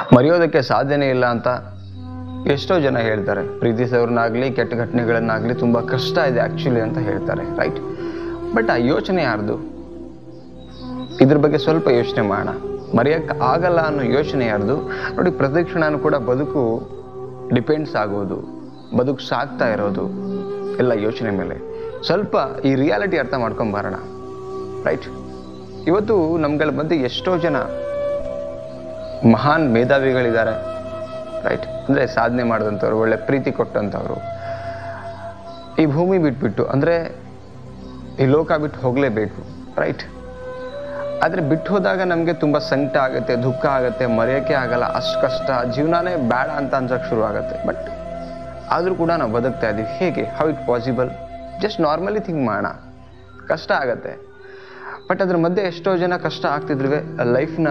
ಮರೆಯೋದಕ್ಕೆ ಸಾಧ್ಯನೇ ಇಲ್ಲ ಅಂತ ಎಷ್ಟೋ ಜನ ಹೇಳ್ತಾರೆ ಪ್ರೀತಿಸೋರ್ನಾಗಲಿ ಕೆಟ್ಟ ಘಟನೆಗಳನ್ನಾಗಲಿ ತುಂಬ ಕಷ್ಟ ಇದೆ ಆ್ಯಕ್ಚುಲಿ ಅಂತ ಹೇಳ್ತಾರೆ ರೈಟ್ ಬಟ್ ಆ ಯೋಚನೆ ಯಾರ್ದು ಇದ್ರ ಬಗ್ಗೆ ಸ್ವಲ್ಪ ಯೋಚನೆ ಮಾಡೋಣ ಮರೆಯೋಕ್ಕೆ ಆಗಲ್ಲ ಅನ್ನೋ ಯೋಚನೆ ಯಾರ್ದು ನೋಡಿ ಪ್ರತಿ ಕ್ಷಣನೂ ಕೂಡ ಬದುಕು ಡಿಪೆಂಡ್ಸ್ ಆಗೋದು ಬದುಕು ಸಾಗ್ತಾ ಇರೋದು ಎಲ್ಲ ಯೋಚನೆ ಮೇಲೆ ಸ್ವಲ್ಪ ಈ ರಿಯಾಲಿಟಿ ಅರ್ಥ ಮಾಡ್ಕೊಂಬರೋಣ ರೈಟ್ ಇವತ್ತು ನಮ್ಗಳ ಮಧ್ಯೆ ಎಷ್ಟೋ ಜನ ಮಹಾನ್ ಮೇಧಾವಿಗಳಿದ್ದಾರೆ ರೈಟ್ ಅಂದರೆ ಸಾಧನೆ ಮಾಡಿದಂಥವ್ರು ಒಳ್ಳೆ ಪ್ರೀತಿ ಕೊಟ್ಟಂಥವ್ರು ಈ ಭೂಮಿ ಬಿಟ್ಬಿಟ್ಟು ಅಂದರೆ ಈ ಲೋಕ ಬಿಟ್ಟು ಹೋಗಲೇಬೇಕು ರೈಟ್ ಆದರೆ ಬಿಟ್ಟು ಹೋದಾಗ ನಮಗೆ ತುಂಬ ಸಂಕಟ ಆಗುತ್ತೆ ದುಃಖ ಆಗುತ್ತೆ ಮರೆಯೋಕ್ಕೆ ಆಗಲ್ಲ ಅಷ್ಟು ಕಷ್ಟ ಜೀವನನೇ ಬೇಡ ಅಂತ ಅನ್ಸೋಕ್ಕೆ ಶುರು ಆಗುತ್ತೆ ಬಟ್ ಆದರೂ ಕೂಡ ನಾವು ಬದುಕ್ತಾ ಇದ್ದೀವಿ ಹೇಗೆ how it possible just normally think ಮಾಡೋಣ ಕಷ್ಟ ಆಗತ್ತೆ ಬಟ್ ಅದ್ರ ಮಧ್ಯೆ ಎಷ್ಟೋ ಜನ ಕಷ್ಟ ಆಗ್ತಿದ್ರು ಲೈಫ್ನ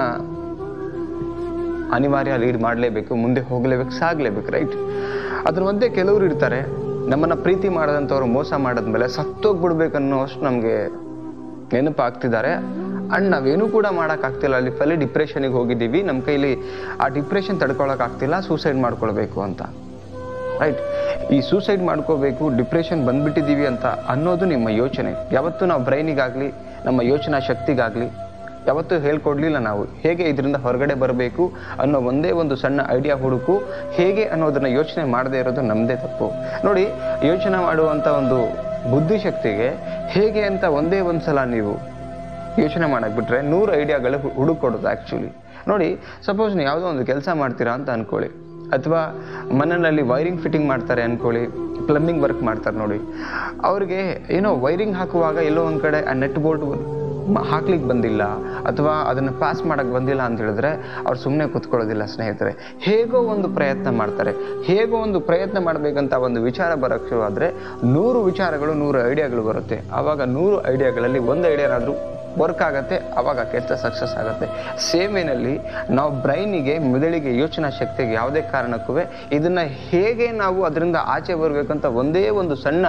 ಅನಿವಾರ್ಯ ಲೀಡ್ ಮಾಡಲೇಬೇಕು ಮುಂದೆ ಹೋಗಲೇಬೇಕು ಸಾಗಲೇಬೇಕು ರೈಟ್ ಅದ್ರ ಮಧ್ಯೆ ಕೆಲವರು ಇರ್ತಾರೆ ನಮ್ಮನ್ನು ಪ್ರೀತಿ ಮಾಡದಂಥವ್ರು ಮೋಸ ಮಾಡಿದ್ಮೇಲೆ ಸತ್ತೋಗ್ಬಿಡ್ಬೇಕು ಅನ್ನೋ ಅಷ್ಟು ನಮಗೆ ನೆನಪಾಗ್ತಿದ್ದಾರೆ ಆ್ಯಂಡ್ ನಾವೇನೂ ಕೂಡ ಮಾಡೋಕ್ಕಾಗ್ತಿಲ್ಲ ಅಲ್ಲಿ ಫಲ್ಲಿ ಡಿಪ್ರೆಷನಿಗೆ ಹೋಗಿದ್ದೀವಿ ನಮ್ಮ ಕೈಲಿ ಆ ಡಿಪ್ರೆಷನ್ ತಡ್ಕೊಳಕ್ಕಾಗ್ತಿಲ್ಲ ಸೂಸೈಡ್ ಮಾಡ್ಕೊಳ್ಬೇಕು ಅಂತ ರೈಟ್ ಈ ಸೂಸೈಡ್ ಮಾಡ್ಕೋಬೇಕು ಡಿಪ್ರೆಷನ್ ಬಂದ್ಬಿಟ್ಟಿದ್ದೀವಿ ಅಂತ ಅನ್ನೋದು ನಿಮ್ಮ ಯೋಚನೆ ಯಾವತ್ತೂ ನಾವು ಬ್ರೈನಿಗಾಗಲಿ ನಮ್ಮ ಯೋಚನಾ ಶಕ್ತಿಗಾಗಲಿ ಯಾವತ್ತೂ ಹೇಳ್ಕೊಡ್ಲಿಲ್ಲ ನಾವು ಹೇಗೆ ಇದರಿಂದ ಹೊರಗಡೆ ಬರಬೇಕು ಅನ್ನೋ ಒಂದೇ ಒಂದು ಸಣ್ಣ ಐಡಿಯಾ ಹುಡುಕು ಹೇಗೆ ಅನ್ನೋದನ್ನ ಯೋಚನೆ ಮಾಡದೇ ಇರೋದು ನಮ್ಮದೇ ತಪ್ಪು ನೋಡಿ ಯೋಚನೆ ಮಾಡುವಂಥ ಒಂದು ಬುದ್ಧಿಶಕ್ತಿಗೆ ಹೇಗೆ ಅಂತ ಒಂದೇ ಒಂದು ಸಲ ನೀವು ಯೋಚನೆ ಮಾಡಕ್ ಬಿಟ್ರೆ ನೂರು ಐಡಿಯಾಗಳು ಹುಡುಕೊಡೋದು ಆ್ಯಕ್ಚುಲಿ ನೋಡಿ ಸಪೋಸ್ ನೀವು ಯಾವುದೋ ಒಂದು ಕೆಲಸ ಮಾಡ್ತೀರಾ ಅಂತ ಅನ್ಕೊಳ್ಳಿ ಅಥವಾ ಮನೆಯಲ್ಲಿ ವೈರಿಂಗ್ ಫಿಟ್ಟಿಂಗ್ ಮಾಡ್ತಾರೆ ಅನ್ಕೊಳ್ಳಿ ಪ್ಲಂಬಿಂಗ್ ವರ್ಕ್ ಮಾಡ್ತಾರೆ ನೋಡಿ ಅವ್ರಿಗೆ ಏನೋ ವೈರಿಂಗ್ ಹಾಕುವಾಗ ಎಲ್ಲೋ ಒಂದು ಕಡೆ ಆ ನೆಟ್ ಬೋರ್ಡ್ ಹಾಕ್ಲಿಕ್ಕೆ ಬಂದಿಲ್ಲ ಅಥವಾ ಅದನ್ನು ಪಾಸ್ ಮಾಡಕ್ಕೆ ಬಂದಿಲ್ಲ ಅಂತ ಹೇಳಿದ್ರೆ ಅವ್ರು ಸುಮ್ಮನೆ ಕೂತ್ಕೊಳ್ಳೋದಿಲ್ಲ ಸ್ನೇಹಿತರೆ ಹೇಗೋ ಒಂದು ಪ್ರಯತ್ನ ಮಾಡ್ತಾರೆ ಹೇಗೋ ಒಂದು ಪ್ರಯತ್ನ ಮಾಡಬೇಕಂತ ಒಂದು ವಿಚಾರ ಬರೋಕ್ಕೆ ಶುರು ಆದರೆ ನೂರು ವಿಚಾರಗಳು ನೂರು ಐಡಿಯಾಗಳು ಬರುತ್ತೆ ಆವಾಗ ನೂರು ಐಡಿಯಾಗಳಲ್ಲಿ ಒಂದು ಐಡಿಯಾನಾದರೂ ವರ್ಕ್ ಆಗುತ್ತೆ ಆವಾಗ ಕೆಲಸ ಸಕ್ಸಸ್ ಆಗುತ್ತೆ ಸೇಮ್ ಏನಲ್ಲಿ ನಾವು ಬ್ರೈನಿಗೆ ಮೆದುಳಿಗೆ ಯೋಚನಾ ಶಕ್ತಿಗೆ ಯಾವುದೇ ಕಾರಣಕ್ಕೂ ಇದನ್ನು ಹೇಗೆ ನಾವು ಅದರಿಂದ ಆಚೆ ಬರಬೇಕಂತ ಒಂದೇ ಒಂದು ಸಣ್ಣ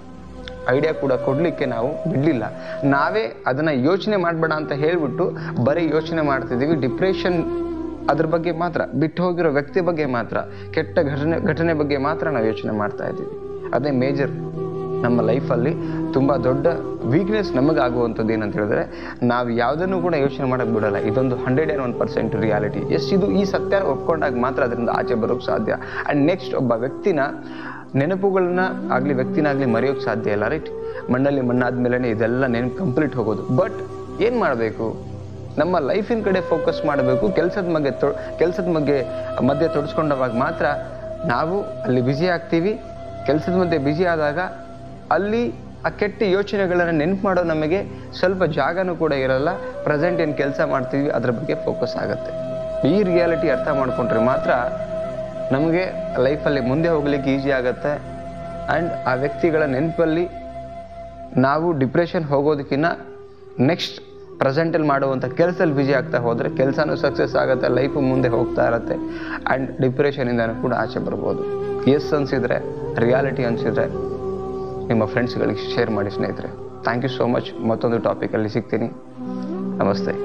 ಐಡಿಯಾ ಕೂಡ ಕೊಡಲಿಕ್ಕೆ ನಾವು ಬಿಡಲಿಲ್ಲ ನಾವೇ ಅದನ್ನು ಯೋಚನೆ ಮಾಡಬೇಡ ಅಂತ ಹೇಳಿಬಿಟ್ಟು ಬರೀ ಯೋಚನೆ ಮಾಡ್ತಿದ್ದೀವಿ ಡಿಪ್ರೆಷನ್ ಅದ್ರ ಬಗ್ಗೆ ಮಾತ್ರ ಬಿಟ್ಟು ಹೋಗಿರೋ ವ್ಯಕ್ತಿ ಬಗ್ಗೆ ಮಾತ್ರ ಕೆಟ್ಟ ಘಟನೆ ಘಟನೆ ಬಗ್ಗೆ ಮಾತ್ರ ನಾವು ಯೋಚನೆ ಮಾಡ್ತಾ ಇದ್ದೀವಿ ಅದೇ ಮೇಜರ್ ನಮ್ಮ ಲೈಫಲ್ಲಿ ತುಂಬ ದೊಡ್ಡ ವೀಕ್ನೆಸ್ ನಮಗಾಗುವಂಥದ್ದು ಏನಂತ ಹೇಳಿದ್ರೆ ನಾವು ಯಾವುದನ್ನು ಕೂಡ ಯೋಚನೆ ಮಾಡೋಕ್ಕೆ ಬಿಡಲ್ಲ ಇದೊಂದು hundred and one percent reality yes ಇದು ಈ ಸತ್ಯ ಒಪ್ಕೊಂಡಾಗ ಮಾತ್ರ ಅದರಿಂದ ಆಚೆ ಬರೋಕ್ಕೆ ಸಾಧ್ಯ ಆ್ಯಂಡ್ ನೆಕ್ಸ್ಟ್ ಒಬ್ಬ ವ್ಯಕ್ತಿನ ನೆನಪುಗಳನ್ನ ಆಗಲಿ ವ್ಯಕ್ತಿನಾಗಲಿ ಮರೆಯೋಕ್ಕೆ ಸಾಧ್ಯ ಇಲ್ಲ ರೈಟ್ ಮಣ್ಣಲ್ಲಿ ಮಣ್ಣಾದ್ಮೇಲೆ ಇದೆಲ್ಲ ನೆನಪು ಕಂಪ್ಲೀಟ್ ಹೋಗೋದು ಬಟ್ ಏನು ಮಾಡಬೇಕು ನಮ್ಮ ಲೈಫಿನ ಕಡೆ ಫೋಕಸ್ ಮಾಡಬೇಕು ಕೆಲಸದ ಬಗ್ಗೆ ತೊ ಕೆಲಸದ ಬಗ್ಗೆ ಮಧ್ಯೆ ತೊಡಸ್ಕೊಂಡವಾಗ ಮಾತ್ರ ನಾವು ಅಲ್ಲಿ ಬ್ಯುಸಿ ಆಗ್ತೀವಿ ಕೆಲಸದ ಮಧ್ಯೆ ಬ್ಯುಸಿ ಆದಾಗ ಅಲ್ಲಿ ಆ ಕೆಟ್ಟ ಯೋಚನೆಗಳನ್ನು ನೆನಪು ಮಾಡೋ ನಮಗೆ ಸ್ವಲ್ಪ ಜಾಗನೂ ಕೂಡ ಇರಲ್ಲ ಪ್ರೆಸೆಂಟ್ ಏನು ಕೆಲಸ ಮಾಡ್ತೀವಿ ಅದ್ರ ಬಗ್ಗೆ ಫೋಕಸ್ ಆಗುತ್ತೆ ಈ ರಿಯಾಲಿಟಿ ಅರ್ಥ ಮಾಡ್ಕೊಂಡ್ರೆ ಮಾತ್ರ ನಮಗೆ ಲೈಫಲ್ಲಿ ಮುಂದೆ ಹೋಗ್ಲಿಕ್ಕೆ ಈಸಿ ಆಗುತ್ತೆ ಆ್ಯಂಡ್ ಆ ವ್ಯಕ್ತಿಗಳ ನೆನಪಲ್ಲಿ ನಾವು ಡಿಪ್ರೆಷನ್ ಹೋಗೋದಕ್ಕಿಂತ ನೆಕ್ಸ್ಟ್ ಪ್ರೆಸೆಂಟಲ್ಲಿ ಮಾಡುವಂಥ ಕೆಲಸದಲ್ಲಿ ಬ್ಯುಸಿ ಆಗ್ತಾ ಹೋದರೆ ಕೆಲಸನೂ ಸಕ್ಸಸ್ ಆಗುತ್ತೆ ಲೈಫು ಮುಂದೆ ಹೋಗ್ತಾ ಇರುತ್ತೆ ಆ್ಯಂಡ್ ಡಿಪ್ರೆಷನಿಂದನೂ ಕೂಡ ಆಚೆ ಬರ್ಬೋದು ಎಸ್ ಅನಿಸಿದರೆ ರಿಯಾಲಿಟಿ ಅನಿಸಿದರೆ ನಿಮ್ಮ ಫ್ರೆಂಡ್ಸ್ಗಳಿಗೆ ಶೇರ್ ಮಾಡಿ ಸ್ನೇಹಿತರೆ ಥ್ಯಾಂಕ್ ಯು ಸೋ ಮಚ್ ಮತ್ತೊಂದು ಟಾಪಿಕಲ್ಲಿ ಸಿಗ್ತೀನಿ ನಮಸ್ತೆ